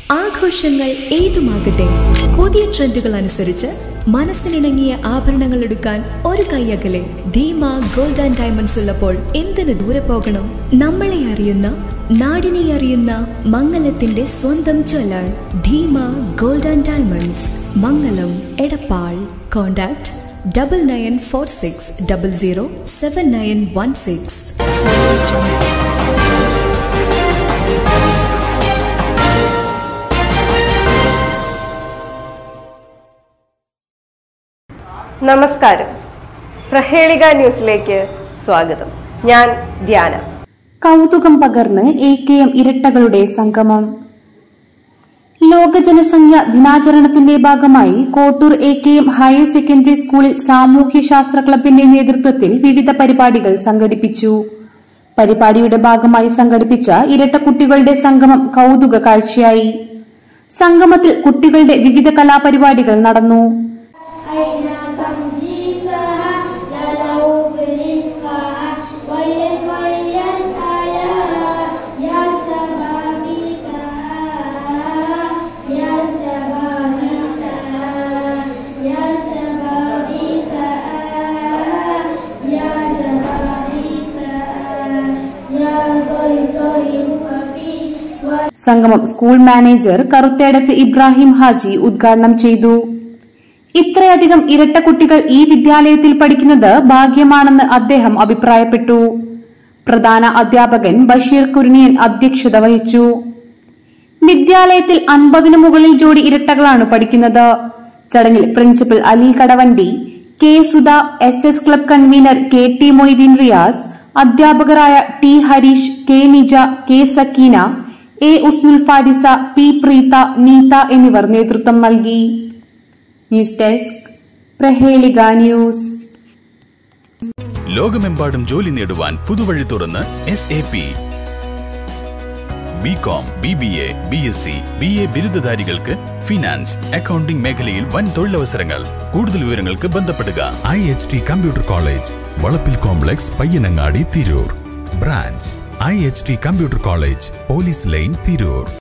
ആഘോഷങ്ങൾ ഏതുമാകട്ടെ പുതിയ ട്രെൻഡുകൾ അനുസരിച്ച് മനസ്സിനിണങ്ങിയ ആഭരണങ്ങൾ എടുക്കാൻ ഒരു കൈയകലെ ധീമ ഗോൾഡ് ആൻഡ് ഡയമണ്ട്സ് ഉള്ളപ്പോൾ എന്തിനു ദൂരെ പോകണം നമ്മളെ അറിയുന്ന നാടിനെ അറിയുന്ന മംഗലത്തിന്റെ സ്വന്തം jeweller Dheema gold and diamonds Mangalam Edappal contact double nine four six double zero seven nine one six നമസ്കാരം പ്രഹേളിക ന്യൂസിലേക്ക് സ്വാഗതം ഞാൻ ധ്യാന കൗതുകം പകർന്ന് എ കെ എം ഇരട്ടകളുടെ സംഗമം ലോക ജനസംഖ്യ ദിനാചരണത്തിന്റെ ഭാഗമായി Kottoor A K M higher secondary സ്കൂളിൽ സാമൂഹ്യശാസ്ത്ര ക്ലബിന്റെ നേതൃത്വത്തിൽ വിവിധ പരിപാടികൾ സംഘടിപ്പിച്ചു പരിപാടിയുടെ ഭാഗമായി സംഘടിപ്പിച്ച ഇരട്ട കുട്ടികളുടെ സംഗമം കൗതുക കാഴ്ചയായി സംഗമത്തിൽ കുട്ടികളുടെ വിവിധ കലാപരിപാടികൾ നടന്നു أين تمجيسها للو برفقها ويل ويل آياها يا شبابيكا يا شبابيكا يا شبابيكا يا شبابيكا يا زوي زوي وفي സംഗമം സ്കൂൾ മാനേജർ കറുത്തേടത്ത് ഇബ്രാഹിം ഹാജി ഉദ്ഘാടനം ചെയ്തു ഇത്രയധികം ഇരട്ട കുട്ടികൾ ഈ വിദ്യാലയത്തിൽ പഠിക്കുന്നത് ഭാഗ്യമാണെന്ന് അദ്ദേഹം അഭിപ്രായപ്പെട്ടു പ്രധാന അധ്യാപകൻ ബഷീർ കുരുണിയൻ അധ്യക്ഷത വഹിച്ചു വിദ്യാലയത്തിൽ അൻപതിനു മുകളിൽ ജോഡി ഇരട്ടകളാണ് പഠിക്കുന്നത് ചടങ്ങിൽ principal Ali Kadavandi K Sudha S S club convenor K T Moideen Riyas അധ്യാപകരായ T Harish K Nija K Sakkeena A Usnul Farisa P Preetha Neetha എന്നിവർ നേതൃത്വം നൽകി ന്യൂസ് ഡെസ്ക് പ്രഹേളിക ന്യൂസ് ലോകമെമ്പാടും ജോലി നേടുവാൻ പുതുവഴി തുറന്ന് S A P B com B B A B S C B A ബിരുദധാരികൾക്ക് ഫിനാൻസ് അക്കൗണ്ടിംഗ് മേഖലയിൽ വൻ തൊഴിലവസരങ്ങൾ കൂടുതൽ വിവരങ്ങൾക്ക് ബന്ധപ്പെടുക I H T computer college Valappil complex Payyanangadi Tirur branch I H T computer college police line Tirur